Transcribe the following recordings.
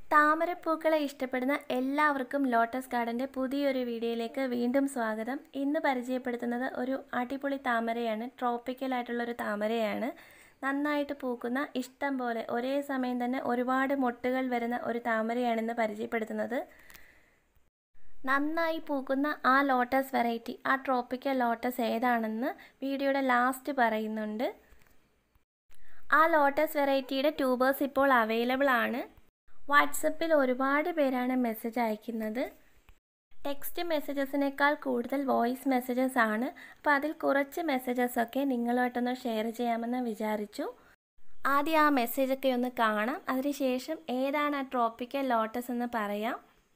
താമരപ്പൂക്കളെ ഇഷ്ടപ്പെടുന്ന എല്ലാവർക്കും ലോട്ടസ് ഗാർഡൻ്റെ പുതിയൊരു വീഡിയോയിലേക്ക് വീണ്ടും സ്വാഗതം ഇന്ന് പരിചയപ്പെടുത്തുന്നത് ഒരു അടിപൊളി താമരയാണ് ട്രോപ്പിക്കൽ ആയിട്ടുള്ളൊരു താമരയാണ് നന്നായിട്ട് പൂക്കുന്ന ഇഷ്ടം പോലെ ഒരേ സമയം തന്നെ ഒരുപാട് മൊട്ടുകൾ വരുന്ന ഒരു താമരയാണിന്ന് പരിചയപ്പെടുത്തുന്നത് നന്നായി പൂക്കുന്ന ആ ലോട്ടസ് വെറൈറ്റി ആ ട്രോപ്പിക്കൽ ലോട്ടസ് ഏതാണെന്ന് വീഡിയോയുടെ ലാസ്റ്റ് പറയുന്നുണ്ട് ആ ലോട്ടസ് വെറൈറ്റിയുടെ ട്യൂബേഴ്സ് ഇപ്പോൾ അവൈലബിൾ ആണ് വാട്സപ്പിൽ ഒരുപാട് പേരാണ് മെസ്സേജ് അയക്കുന്നത് ടെക്സ്റ്റ് മെസ്സേജസിനേക്കാൾ കൂടുതൽ വോയിസ് മെസ്സേജസ് ആണ് അപ്പോൾ അതിൽ കുറച്ച് മെസ്സേജസൊക്കെ നിങ്ങളുമായിട്ടൊന്ന് ഷെയർ ചെയ്യാമെന്ന് വിചാരിച്ചു ആദ്യം ആ മെസ്സേജൊക്കെ ഒന്ന് കാണാം അതിനുശേഷം ഏതാണ് ആ ട്രോപ്പിക്കൽ ലോട്ടസ് എന്ന് പറയാം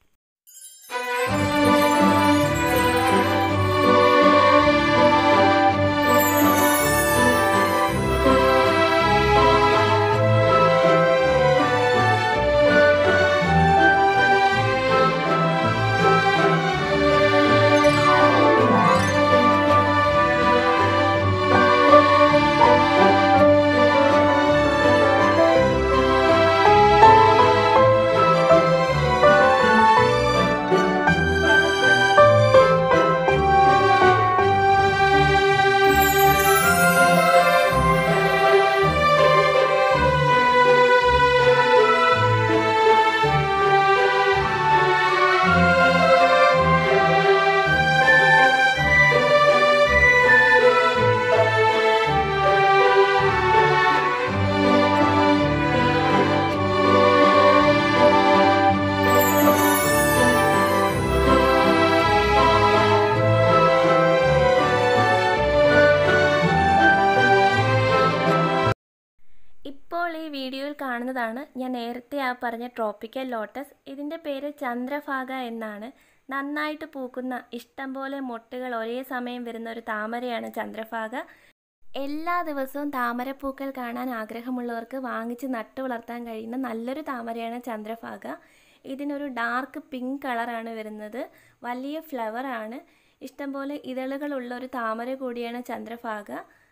ഇപ്പോൾ ഈ വീഡിയോയിൽ കാണുന്നതാണ് ഞാൻ നേരത്തെ ആ പറഞ്ഞ ട്രോപ്പിക്കൽ ലോട്ടസ് ഇതിൻ്റെ പേര് ചന്ദ്രഭാഗ എന്നാണ് നന്നായിട്ട് പൂക്കുന്ന ഇഷ്ടം പോലെ മൊട്ടുകൾ ഒരേ സമയം വരുന്ന ഒരു താമരയാണ് ചന്ദ്രഭാഗ എല്ലാ ദിവസവും താമരപ്പൂക്കൾ കാണാൻ ആഗ്രഹമുള്ളവർക്ക് വാങ്ങിച്ച് നട്ടു വളർത്താൻ കഴിയുന്ന നല്ലൊരു താമരയാണ് ചന്ദ്രഭാഗ ഇതിനൊരു ഡാർക്ക് പിങ്ക് കളറാണ് വരുന്നത് വലിയ ഫ്ലവറാണ് ഇഷ്ടംപോലെ ഇതളുകളുള്ള ഒരു താമര കൂടിയാണ് ചന്ദ്രഭാഗ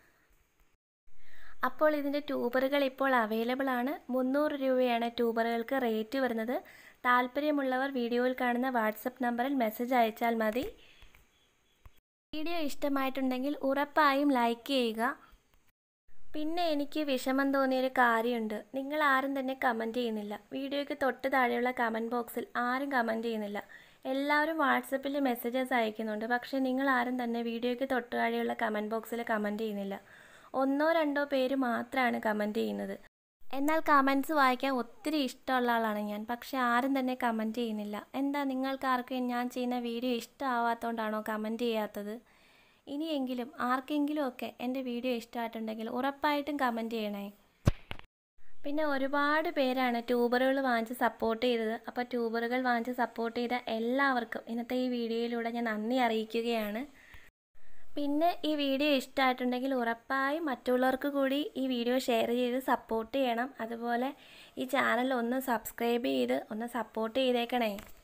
അപ്പോൾ ഇതിൻ്റെ ട്യൂബറുകൾ ഇപ്പോൾ അവൈലബിൾ ആണ് മുന്നൂറ് രൂപയാണ് ട്യൂബറുകൾക്ക് റേറ്റ് വരുന്നത് താല്പര്യമുള്ളവർ വീഡിയോയിൽ കാണുന്ന വാട്സപ്പ് നമ്പറിൽ മെസ്സേജ് അയച്ചാൽ മതി വീഡിയോ ഇഷ്ടമായിട്ടുണ്ടെങ്കിൽ ഉറപ്പായും ലൈക്ക് ചെയ്യുക പിന്നെ എനിക്ക് വിഷമം തോന്നിയൊരു കാര്യമുണ്ട് നിങ്ങൾ ആരും തന്നെ കമൻറ്റ് ചെയ്യുന്നില്ല വീഡിയോയ്ക്ക് തൊട്ട് താഴെയുള്ള കമൻറ്റ് ബോക്സിൽ ആരും കമൻറ്റ് ചെയ്യുന്നില്ല എല്ലാവരും വാട്സപ്പിൽ മെസ്സേജസ് അയക്കുന്നുണ്ട് പക്ഷേ നിങ്ങൾ ആരും തന്നെ വീഡിയോയ്ക്ക് തൊട്ട് താഴെയുള്ള കമൻറ്റ് ബോക്സിൽ കമൻറ്റ് ചെയ്യുന്നില്ല ഒന്നോ രണ്ടോ പേര് മാത്രമാണ് കമൻറ്റ് ചെയ്യുന്നത് എന്നാൽ കമൻറ്റ്സ് വായിക്കാൻ ഒത്തിരി ഇഷ്ടമുള്ള ആളാണ് ഞാൻ പക്ഷെ ആരും തന്നെ കമൻറ്റ് ചെയ്യുന്നില്ല എന്താ നിങ്ങൾക്ക് ആർക്കും ഞാൻ ചെയ്യുന്ന വീഡിയോ ഇഷ്ടമാവാത്തതുകൊണ്ടാണോ കമൻറ്റ് ചെയ്യാത്തത് ഇനിയെങ്കിലും ആർക്കെങ്കിലും ഒക്കെ എൻ്റെ വീഡിയോ ഇഷ്ടമായിട്ടുണ്ടെങ്കിൽ ഉറപ്പായിട്ടും കമൻറ്റ് ചെയ്യണേ പിന്നെ ഒരുപാട് പേരാണ് ട്യൂബറുകൾ വാങ്ങിച്ച് സപ്പോർട്ട് ചെയ്തത് അപ്പോൾ ട്യൂബറുകൾ വാങ്ങിച്ച് സപ്പോർട്ട് ചെയ്ത എല്ലാവർക്കും ഇന്നത്തെ ഈ വീഡിയോയിലൂടെ ഞാൻ നന്ദി അറിയിക്കുകയാണ് പിന്നെ ഈ വീഡിയോ ഇഷ്ടമായിട്ടുണ്ടെങ്കിൽ ഉറപ്പായും മറ്റുള്ളവർക്ക് കൂടി ഈ വീഡിയോ ഷെയർ ചെയ്ത് സപ്പോർട്ട് ചെയ്യണം അതുപോലെ ഈ ചാനൽ ഒന്ന് സബ്സ്ക്രൈബ് ചെയ്ത് ഒന്ന് സപ്പോർട്ട് ചെയ്തേക്കണേ